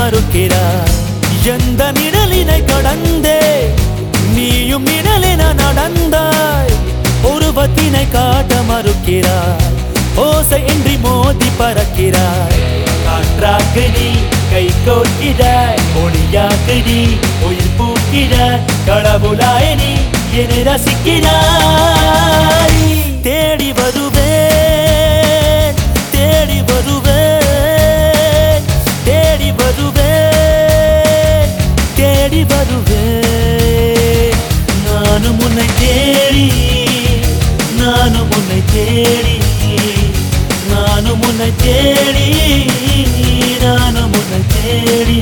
மறுக்கிறாய் எந்த நிழலினை கடந்தே நீயும் நிழலின நடந்தாய் உருவத்தினை காட்ட மறுக்கிறாய் ஓசை இன்றி மோதி பறக்கிறாய் காற்றாக நீ கை கோர்க்கிறாய் ஒளியாக நீ உயிர் பூக்கிறாய் கடவுளாய் நீ என்னை ரசிக்கிறாய் தேடி வருவேன் தேடி வருவேன் தேடி வருவேன் தேடி வருவேன் நானும் உன்னை தேடி நானும் உன்னை தேடி நானும் உன்னை தேடி நானும் உன்னை தேடி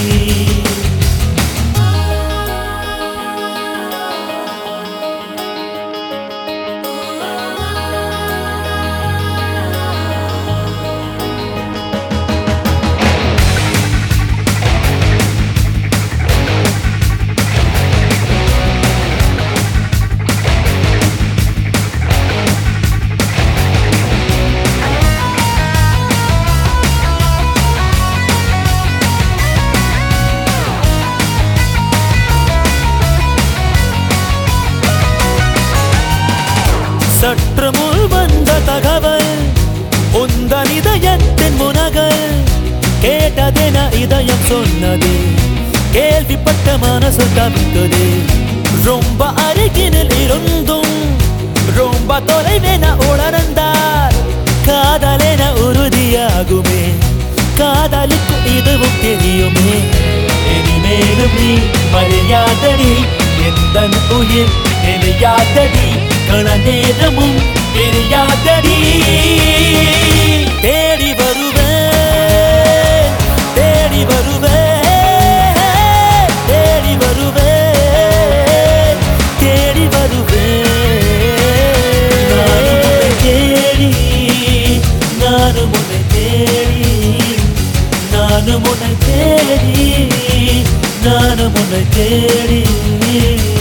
சற்று முள் வந்த தகவல் உந்தன் இதயத்தின் முனகல் கேட்டதென இதயம் சொன்னது கேள்விப்பட்ட மனசு தவித்தது ரொம்ப அருகினில் இருந்தும் ரொம்ப தொலைவென உணர்ந்தார் காதலென உறுதியாகுமே காதலுக்கு இதுவும் தெரியுமே இனிமேலும் நீ மறையாதடி எந்த உயிர் எரியாதடி கண நேரமும் எரியாதடி தேடி வருவேன் தேடி வருவேன் தேடி வருவேன் தேடி வருவேன் நானும் உன்னை தேடி நானும் உன்னை தேடி நானும் உன்னை தேடி நானும் உன்னை தேடி